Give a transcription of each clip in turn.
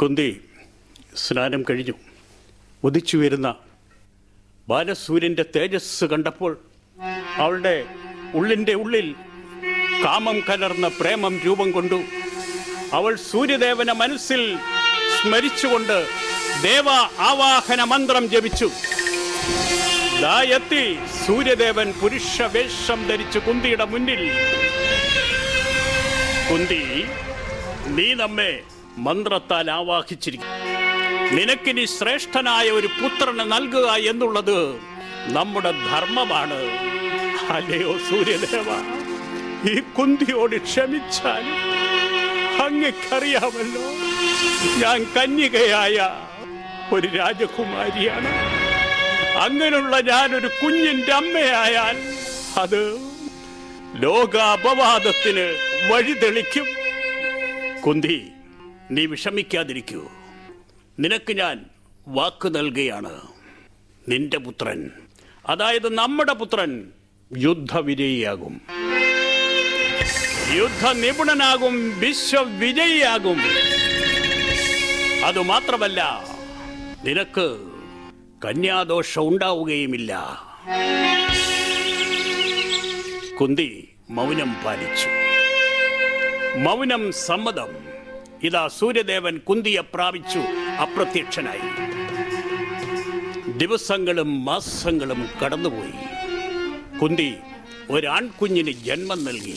കുന്തി സ്നാനം കഴിഞ്ഞു ഉദിച്ചു വരുന്ന ബാലസൂര്യന്റെ തേജസ് കണ്ടപ്പോൾ അവളുടെ ഉള്ളിൻ്റെ ഉള്ളിൽ കാമം കലർന്ന പ്രേമം രൂപം കൊണ്ടു അവൾ സൂര്യദേവനെ മനസ്സിൽ സ്മരിച്ചുകൊണ്ട് ദേവ ആവാഹന മന്ത്രം ജപിച്ചു ദാ എത്തി സൂര്യദേവൻ പുരുഷ വേഷം ധരിച്ചു കുന്തിയുടെ മുന്നിൽ കുന്തി നീ നമ്മെ മന്ത്രത്താൽ ആവാഹിച്ചിരിക്കും നിനക്കിനി ശ്രേഷ്ഠനായ ഒരു പുത്രനെ നൽകുക എന്നുള്ളത് നമ്മുടെ ധർമ്മമാണ് അല്ലയോ സൂര്യദേവ ഈ കുന്തിയോട് ക്ഷമിച്ചാൽ അങ്ങക്കറിയാമല്ലോ ഞാൻ കന്യകയായ ഒരു രാജകുമാരിയാണ് അങ്ങനെയുള്ള ഞാനൊരു കുഞ്ഞിന്റെ അമ്മയായാൽ അത് ലോകാപവാദത്തിന് വഴിതെളിക്കും കുന്തി നീ വിഷമിക്കാതിരിക്കൂ നിനക്ക് ഞാൻ വാക്ക് നൽകുകയാണ് നിന്റെ പുത്രൻ അതായത് നമ്മുടെ പുത്രൻ യുദ്ധവിജയിയാകും യുദ്ധ നിപുണനാകും വിശ്വവിജയിയാകും അതുമാത്രമല്ല നിനക്ക് കന്യാദോഷം ഉണ്ടാവുകയുമില്ല കുന്തി മൗനം പാലിച്ചു മൗനം സമ്മതം ഇതാ സൂര്യദേവൻ കുന്തിയെ പ്രാപിച്ചു അപ്രത്യക്ഷനായി ദിവസങ്ങളും മാസങ്ങളും കടന്നുപോയി കുന്തി ഒരാൺകുഞ്ഞിന് ജന്മം നൽകി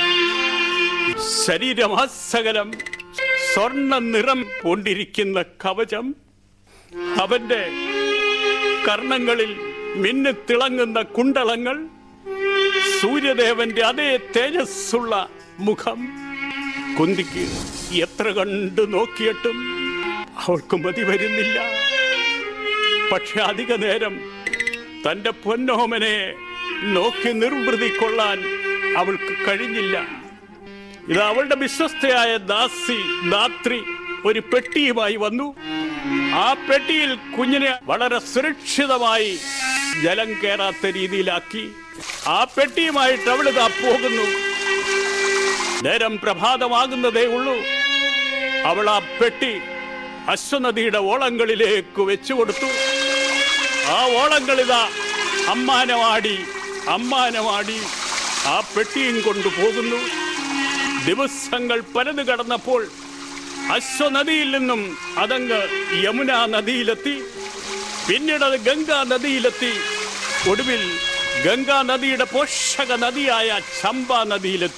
ശരീരമാസകലം സ്വർണ്ണ നിറം കൊണ്ടിരിക്കുന്ന കവചം അവന്റെ കർണങ്ങളിൽ മിന്നിത്തിളങ്ങുന്ന കുണ്ടളങ്ങൾ സൂര്യദേവന്റെ അതേ തേജസ്സുള്ള മുഖം കുന്തിക്ക് എത്ര കണ്ടു നോക്കിയിട്ടും അവൾക്ക് മതി വരുന്നില്ല പക്ഷെ അധിക നേരം തന്റെ പൊന്നോമനെ നോക്കി നിർവൃതി കൊള്ളാൻ അവൾക്ക് കഴിഞ്ഞില്ല ഇത് അവളുടെ വിശ്വസ്തയായ ദാസി ദാത്രി ഒരു പെട്ടിയുമായി വന്നു ആ പെട്ടിയിൽ കുഞ്ഞിനെ വളരെ സുരക്ഷിതമായി ജലം കയറാത്ത രീതിയിലാക്കി ആ പെട്ടിയുമായിട്ട് അവളിതാ പോകുന്നു നേരം പ്രഭാതമാകുന്നതേ ഉള്ളൂ അവൾ ആ പെട്ടി അശ്വനദിയുടെ ഓളങ്ങളിലേക്ക് വെച്ചു കൊടുത്തു ആ ഓളങ്ങളിതാ അമ്മാനമാടി അമ്മാനമാടി ആ പെട്ടിയും കൊണ്ടുപോകുന്നു ദിവസങ്ങൾ പലത് കടന്നപ്പോൾ അശ്വനദിയിൽ നിന്നും അതങ്ങ് യമുന നദിയിലെത്തി പിന്നീട് അത് ഗംഗാ നദിയിലെത്തി ഒടുവിൽ ഗംഗാ നദിയുടെ പോഷക നദിയായ ചമ്പ നദിയിലെത്തി